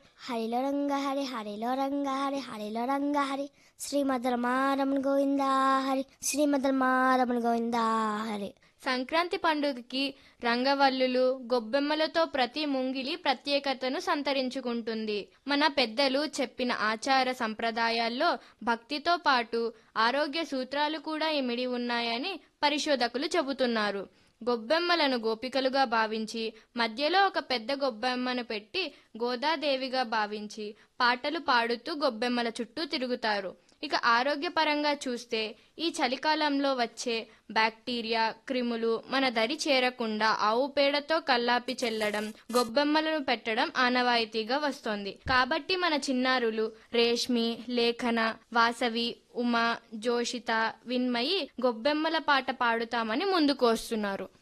హరిలో రంగ హరి హరిలో రంగ హరి హరిలో రంగ హరి శ్రీమద్ రమారమణ గోవింద హరి శ్రీమద్ రమారమణ గోవింద హరి సంక్రాంతి పండుగకి రంగవల్లులు గొబ్బెమ్మలతో ప్రతి ముంగిలి ప్రత్యేకతను సంతరించుకుంటుంది మన పెద్దలు చెప్పిన ఆచార సంప్రదాయాల్లో భక్తితో పాటు ఆరోగ్య సూత్రాలు కూడా ఇమిడి ఉన్నాయని పరిశోధకులు చెబుతున్నారు గొబ్బెమ్మలను గోపికలుగా భావించి మధ్యలో ఒక పెద్ద గొబ్బెమ్మను పెట్టి గోదాదేవిగా భావించి పాటలు పాడుతూ గొబ్బెమ్మల చుట్టూ తిరుగుతారు ఇక ఆరోగ్యపరంగా చూస్తే ఈ చలికాలంలో వచ్చే బ్యాక్టీరియా క్రిములు మన దరి చేరకుండా ఆవు పేడతో కల్లాపి చెల్లడం గొబ్బెమ్మలను పెట్టడం ఆనవాయితీగా వస్తోంది కాబట్టి మన చిన్నారులు రేష్మి లేఖన వాసవి ఉమా జోషిత విన్మయి గొబ్బెమ్మల పాట పాడుతామని ముందుకు వస్తున్నారు